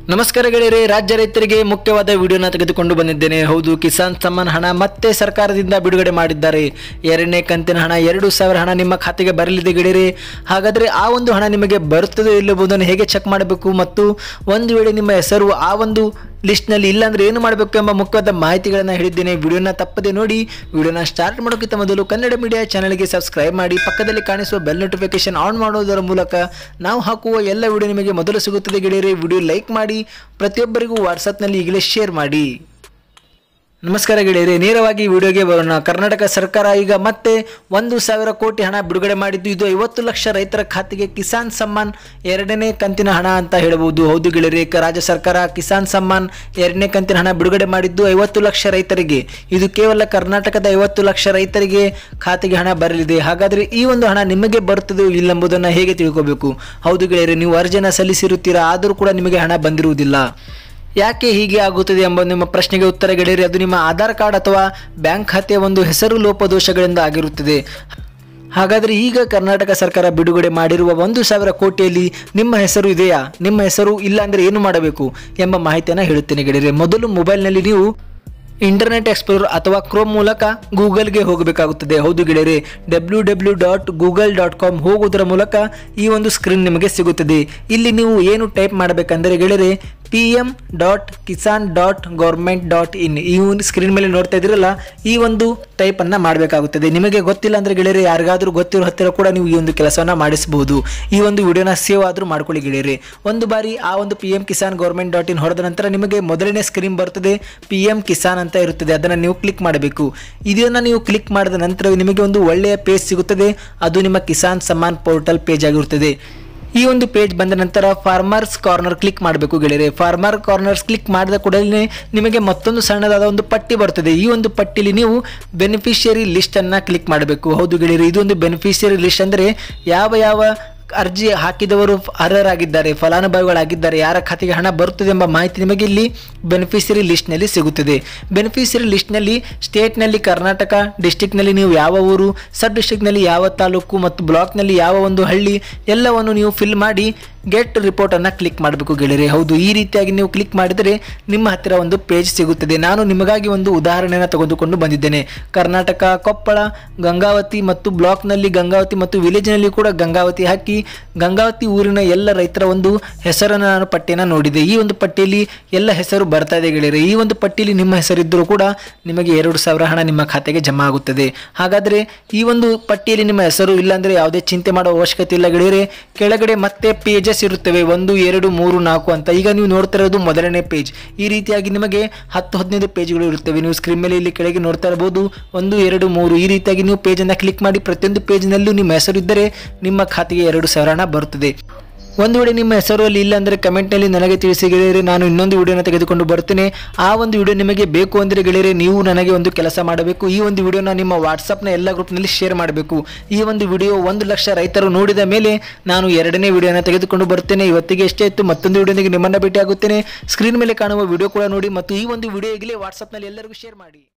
ನಮಸ್ಕಾರ ಗೆಳೆಯರೆ ರಾಜ್ಯ ರೈತರಿಗೆ ಮುಖ್ಯವಾದ ವಿಡಿಯೋನ ತೆಗೆದುಕೊಂಡು ಬಂದಿದ್ದೇನೆ ಹೌದು ಕಿಸಾನ್ ಸಮ್ಮಾನ್ ಹಣ ಮತ್ತೆ ಸರ್ಕಾರದಿಂದ ಬಿಡುಗಡೆ ಮಾಡಿದ್ದಾರೆ ಎರಡನೇ ಕಂತಿನ ಹಣ ಎರಡು ಸಾವಿರ ಹಣ ನಿಮ್ಮ ಖಾತೆಗೆ ಬರಲಿದೆ ಗೆಳೆಯರೆ ಹಾಗಾದರೆ ಆ ಒಂದು ಹಣ ನಿಮಗೆ ಬರುತ್ತದೆ ಇಲ್ಲಬಹುದನ್ನು ಹೇಗೆ ಚೆಕ್ ಮಾಡಬೇಕು ಮತ್ತು ಒಂದು ವೇಳೆ ನಿಮ್ಮ ಹೆಸರು ಆ ಒಂದು ಲಿಸ್ಟ್ನಲ್ಲಿ ಇಲ್ಲಾಂದ್ರೆ ಏನು ಮಾಡಬೇಕು ಎಂಬ ಮುಖ್ಯವಾದ ಮಾಹಿತಿಗಳನ್ನು ಹೇಳಿದ್ದೇನೆ ವಿಡಿಯೋನ ತಪ್ಪದೆ ನೋಡಿ ವಿಡಿಯೋನ ಸ್ಟಾರ್ಟ್ ಮಾಡೋಕ್ಕಿಂತ ಮೊದಲು ಕನ್ನಡ ಮೀಡಿಯಾ ಚಾನಲ್ಗೆ ಸಬ್ಸ್ಕ್ರೈಬ್ ಮಾಡಿ ಪಕ್ಕದಲ್ಲಿ ಕಾಣಿಸುವ ಬೆಲ್ ನೋಟಿಫಿಕೇಶನ್ ಆನ್ ಮಾಡೋದರ ಮೂಲಕ ನಾವು ಹಾಕುವ ಎಲ್ಲ ವಿಡಿಯೋ ನಿಮಗೆ ಮೊದಲು ಸಿಗುತ್ತದೆ ಗೆಳೆಯರೆ ವಿಡಿಯೋ ಲೈಕ್ ಮಾಡಿ ಪ್ರತಿಯೊಬ್ಬರಿಗೂ ವಾಟ್ಸಪ್ನಲ್ಲಿ ಈಗಲೇ ಶೇರ್ ಮಾಡಿ ನಮಸ್ಕಾರ ಗೆಳೆಯರೆ ನೇರವಾಗಿ ವಿಡಿಯೋಗೆ ಬರೋಣ ಕರ್ನಾಟಕ ಸರ್ಕಾರ ಈಗ ಮತ್ತೆ ಒಂದು ಸಾವಿರ ಕೋಟಿ ಹಣ ಬಿಡುಗಡೆ ಮಾಡಿದ್ದು ಇದು ಐವತ್ತು ಲಕ್ಷ ರೈತರ ಖಾತೆಗೆ ಕಿಸಾನ್ ಸಮ್ಮಾನ್ ಎರಡನೇ ಕಂತಿನ ಹಣ ಅಂತ ಹೇಳಬಹುದು ಹೌದು ಗೆಳೆಯರೆ ಕ- ರಾಜ್ಯ ಸರ್ಕಾರ ಕಿಸಾನ್ ಸಮ್ಮಾನ್ ಎರಡನೇ ಕಂತಿನ ಹಣ ಬಿಡುಗಡೆ ಮಾಡಿದ್ದು ಐವತ್ತು ಲಕ್ಷ ರೈತರಿಗೆ ಇದು ಕೇವಲ ಕರ್ನಾಟಕದ ಐವತ್ತು ಲಕ್ಷ ರೈತರಿಗೆ ಖಾತೆಗೆ ಹಣ ಬರಲಿದೆ ಹಾಗಾದರೆ ಈ ಒಂದು ಹಣ ನಿಮಗೆ ಬರುತ್ತದೋ ಇಲ್ಲಂಬುದನ್ನು ಹೇಗೆ ತಿಳ್ಕೋಬೇಕು ಹೌದು ಗೆಳೆಯರೆ ನೀವು ಅರ್ಜಿನ ಸಲ್ಲಿಸಿರುತ್ತೀರಾ ಆದರೂ ಕೂಡ ನಿಮಗೆ ಹಣ ಬಂದಿರುವುದಿಲ್ಲ ಯಾಕೆ ಹೀಗೆ ಆಗುತ್ತದೆ ಎಂಬ ನಿಮ್ಮ ಪ್ರಶ್ನೆಗೆ ಉತ್ತರ ಗೆಳೆಯರಿ ಅದು ನಿಮ್ಮ ಆಧಾರ್ ಕಾರ್ಡ್ ಅಥವಾ ಬ್ಯಾಂಕ್ ಖಾತೆಯ ಒಂದು ಹೆಸರು ಲೋಪದೋಷಗಳಿಂದ ಆಗಿರುತ್ತದೆ ಹಾಗಾದರೆ ಈಗ ಕರ್ನಾಟಕ ಸರ್ಕಾರ ಬಿಡುಗಡೆ ಮಾಡಿರುವ ಒಂದು ಸಾವಿರ ಕೋಟಿಯಲ್ಲಿ ನಿಮ್ಮ ಹೆಸರು ಇದೆಯಾ ನಿಮ್ಮ ಹೆಸರು ಇಲ್ಲ ಅಂದರೆ ಏನು ಮಾಡಬೇಕು ಎಂಬ ಮಾಹಿತಿಯನ್ನು ಹೇಳುತ್ತೇನೆ ಗೆಳೆಯರೆ ಮೊದಲು ಮೊಬೈಲ್ನಲ್ಲಿ ನೀವು ಇಂಟರ್ನೆಟ್ ಎಕ್ಸ್ಪ್ಲೋರ್ ಅಥವಾ ಕ್ರೋಮ್ ಮೂಲಕ ಗೂಗಲ್ಗೆ ಹೋಗಬೇಕಾಗುತ್ತದೆ ಹೌದು ಗೆಳೆಯರೆ W W dot Google dot com ಹೋಗುವುದರ ಮೂಲಕ ಈ ಒಂದು ಸ್ಕ್ರೀನ್ ನಿಮಗೆ ಸಿಗುತ್ತದೆ ಇಲ್ಲಿ ನೀವು ಏನು ಟೈಪ್ ಮಾಡಬೇಕಂದರೆ ಗೆಳೆಯರೆ P M dot Kisan dot government dot in ಈ ಒಂದು ಸ್ಕ್ರೀನ್ ಮೇಲೆ ನೋಡ್ತಾ ಇದ್ದೀರಲ್ಲ ಈ ಒಂದು ಟೈಪನ್ನು ಮಾಡಬೇಕಾಗುತ್ತದೆ ನಿಮಗೆ ಗೊತ್ತಿಲ್ಲ ಅಂದರೆ ಗೆಳೆಯರೆ ಯಾರಿಗಾದರೂ ಗೊತ್ತಿರೋ ಹತ್ತಿರ ಕೂಡ ನೀವು ಈ ಒಂದು ಕೆಲಸವನ್ನು ಮಾಡಿಸಬಹುದು ಈ ಒಂದು ವಿಡಿಯೋನ ಸೇವ್ ಆದರೂ ಮಾಡ್ಕೊಳ್ಳಿ ಗೆಳೆಯರೆ ಒಂದು ಬಾರಿ ಆ ಒಂದು P M Kisan government dot in ಹೊಡೆದ ನಂತರ ನಿಮಗೆ ಮೊದಲನೇ ಸ್ಕ್ರೀನ್ ಬರ್ತದೆ ಪಿ ಎಂ ಕಿಸಾನ್ ಅಂತ ಇರುತ್ತದೆ ಅದನ್ನು ನೀವು ಕ್ಲಿಕ್ ಮಾಡಬೇಕು ಇದನ್ನು ನೀವು ಕ್ಲಿಕ್ ಮಾಡಿದ ನಂತರ ನಿಮಗೆ ಒಂದು ಒಳ್ಳೆಯ ಪೇಜ್ ಸಿಗುತ್ತದೆ ಅದು ನಿಮ್ಮ ಕಿಸಾನ್ ಸಮ್ಮಾನ್ ಪೋರ್ಟಲ್ ಪೇಜ್ ಆಗಿರುತ್ತದೆ ಈ ಒಂದು ಪೇಜ್ ಬಂದ ನಂತರ ಫಾರ್ಮರ್ಸ್ ಕಾರ್ನರ್ ಕ್ಲಿಕ್ ಮಾಡಬೇಕು ಗೆಳೆಯರೆ ಫಾರ್ಮರ್ ಕಾರ್ನರ್ಸ್ ಕ್ಲಿಕ್ ಮಾಡಿದ ಕೂಡಲೇ ನಿಮಗೆ ಮತ್ತೊಂದು ಸಣ್ಣದಾದ ಒಂದು ಪಟ್ಟಿ ಬರ್ತದೆ ಈ ಒಂದು ಪಟ್ಟಿಲಿ ನೀವು ಬೆನಿಫಿಷಿಯರಿ ಲಿಸ್ಟನ್ನು ಕ್ಲಿಕ್ ಮಾಡಬೇಕು ಹೌದು ಗೆಳೆಯರೆ ಇದೊಂದು ಬೆನಿಫಿಷಿಯರಿ ಲಿಸ್ಟ್ ಅಂದರೆ ಯಾವ ಯಾವ ಅರ್ಜಿ ಹಾಕಿದವರು ಅರ್ಹರಾಗಿದ್ದಾರೆ ಫಲಾನುಭವಿಗಳಾಗಿದ್ದಾರೆ ಯಾರ ಖಾತೆಗೆ ಹಣ ಬರುತ್ತದೆ ಎಂಬ ಮಾಹಿತಿ ನಿಮಗೆ ಇಲ್ಲಿ ಬೆನಿಫಿಷರಿ ಲಿಸ್ಟ್ನಲ್ಲಿ ಸಿಗುತ್ತದೆ ಬೆನಿಫಿಷರಿ ಲಿಸ್ಟ್ನಲ್ಲಿ ಸ್ಟೇಟ್ನಲ್ಲಿ ಕರ್ನಾಟಕ ಡಿಸ್ಟಿಕ್ನಲ್ಲಿ ನೀವು ಯಾವ ಊರು ಸಬ್ ಡಿಸ್ಟಿಕ್ನಲ್ಲಿ ಯಾವ ತಾಲೂಕು ಮತ್ತು ಬ್ಲಾಕ್ನಲ್ಲಿ ಯಾವ ಒಂದು ಹಳ್ಳಿ ಎಲ್ಲವನ್ನು ನೀವು ಫಿಲ್ ಮಾಡಿ ಗೆಟ್ ರಿಪೋರ್ಟನ್ನು ಕ್ಲಿಕ್ ಮಾಡಬೇಕು ಗೆಳೆಯರೆ ಹೌದು ಈ ರೀತಿಯಾಗಿ ನೀವು ಕ್ಲಿಕ್ ಮಾಡಿದರೆ ನಿಮ್ಮ ಹತ್ತಿರ ಒಂದು ಪೇಜ್ ಸಿಗುತ್ತದೆ ನಾನು ನಿಮಗಾಗಿ ಒಂದು ಉದಾಹರಣೆಯನ್ನು ತೆಗೆದುಕೊಂಡು ಬಂದಿದ್ದೇನೆ ಕರ್ನಾಟಕ ಕೊಪ್ಪಳ ಗಂಗಾವತಿ ಮತ್ತು ಬ್ಲಾಕ್ನಲ್ಲಿ ಗಂಗಾವತಿ ಮತ್ತು ವಿಲೇಜ್ನಲ್ಲಿ ಕೂಡ ಗಂಗಾವತಿ ಹಾಕಿ ಗಂಗಾವತಿ ಊರಿನ ಎಲ್ಲ ರೈತರ ಒಂದು ಹೆಸರನ್ನು ನಾನು ಪಟ್ಟಿಯನ್ನು ನೋಡಿದೆ ಈ ಒಂದು ಪಟ್ಟಿಯಲ್ಲಿ ಎಲ್ಲ ಹೆಸರು ಬರ್ತಾ ಇದೆ ಗೆಳೆಯರೆ ಈ ಒಂದು ಪಟ್ಟಿಯಲ್ಲಿ ನಿಮ್ಮ ಹೆಸರಿದ್ದರೂ ಕೂಡ ನಿಮಗೆ ಎರಡು ಸಾವಿರ ಹಣ ನಿಮ್ಮ ಖಾತೆಗೆ ಜಮಾ ಆಗುತ್ತದೆ ಹಾಗಾದರೆ ಈ ಒಂದು ಪಟ್ಟಿಯಲ್ಲಿ ನಿಮ್ಮ ಹೆಸರು ಇಲ್ಲಾಂದರೆ ಯಾವುದೇ ಚಿಂತೆ ಮಾಡೋ ಅವಶ್ಯಕತೆ ಇಲ್ಲ ಗೆಳೆಯರೆ ಕೆಳಗಡೆ ಮತ್ತೆ ಪೇಜಸ್ ಇರುತ್ತವೆ ಒಂದು ಎರಡು ಮೂರು ನಾಲ್ಕು ಅಂತ ಈಗ ನೀವು ನೋಡ್ತಾ ಇರೋದು ಮೊದಲನೇ ಪೇಜ್ ಈ ರೀತಿಯಾಗಿ ನಿಮಗೆ ಹತ್ತು ಹದಿನೈದು ಪೇಜ್ಗಳು ಇರುತ್ತವೆ ನೀವು ಸ್ಕ್ರೀನ್ ಮೇಲೆ ಇಲ್ಲಿ ಕೆಳಗೆ ನೋಡ್ತಾ ಇರಬಹುದು ಒಂದು ಎರಡು ಮೂರು ಈ ರೀತಿಯಾಗಿ ನೀವು ಪೇಜನ್ನು ಕ್ಲಿಕ್ ಮಾಡಿ ಪ್ರತಿಯೊಂದು ಪೇಜ್ನಲ್ಲೂ ನಿಮ್ಮ ಹೆಸರು ಇದ್ದರೆ ನಿಮ್ಮ ಖಾತೆಗೆ ಎರಡು ಸಾವಿರ ಹಣ ಬರುತ್ತದೆ ಒಂದು ವೇಳೆ ನಿಮ್ಮ ಹೆಸರು ಅಲ್ಲಿ ಇಲ್ಲ ಅಂದರೆ ಕಮೆಂಟ್ನಲ್ಲಿ ನನಗೆ ತಿಳಿಸಿ ಗೆಳೆಯರೆ ನಾನು ಇನ್ನೊಂದು ವಿಡಿಯೋನ ತೆಗೆದುಕೊಂಡು ಬರ್ತೇನೆ ಆ ಒಂದು ವಿಡಿಯೋ ನಿಮಗೆ ಬೇಕು ಅಂದರೆ ಗೆಳೆಯರೆ ನೀವು ನನಗೆ ಒಂದು ಕೆಲಸ ಮಾಡಬೇಕು ಈ ಒಂದು ವಿಡಿಯೋನ ನಿಮ್ಮ ವಾಟ್ಸಪ್ನ ಎಲ್ಲ ಗ್ರೂಪ್ನಲ್ಲಿ ಶೇರ್ ಮಾಡಬೇಕು ಈ ಒಂದು ವಿಡಿಯೋ ಒಂದು ಲಕ್ಷ ರೈತರು ನೋಡಿದ ಮೇಲೆ ನಾನು ಎರಡನೇ ವಿಡಿಯೋನ ತೆಗೆದುಕೊಂಡು ಬರ್ತೇನೆ ಇವತ್ತಿಗೆ ಎಷ್ಟೇ ಇತ್ತು ಮತ್ತೊಂದು ವಿಡಿಯೋನಿಗೆ ನಿಮ್ಮನ್ನು ಭೇಟಿ ಆಗುತ್ತೇನೆ ಸ್ಕ್ರೀನ್ ಮೇಲೆ ಕಾಣುವ ವಿಡಿಯೋ ಕೂಡ ನೋಡಿ ಮತ್ತು ಈ ಒಂದು ವಿಡಿಯೋ ಈಗಲೇ ವಾಟ್ಸಪ್ನಲ್ಲಿ ಎಲ್ಲರಿಗೂ ಶೇರ್ ಮಾಡಿ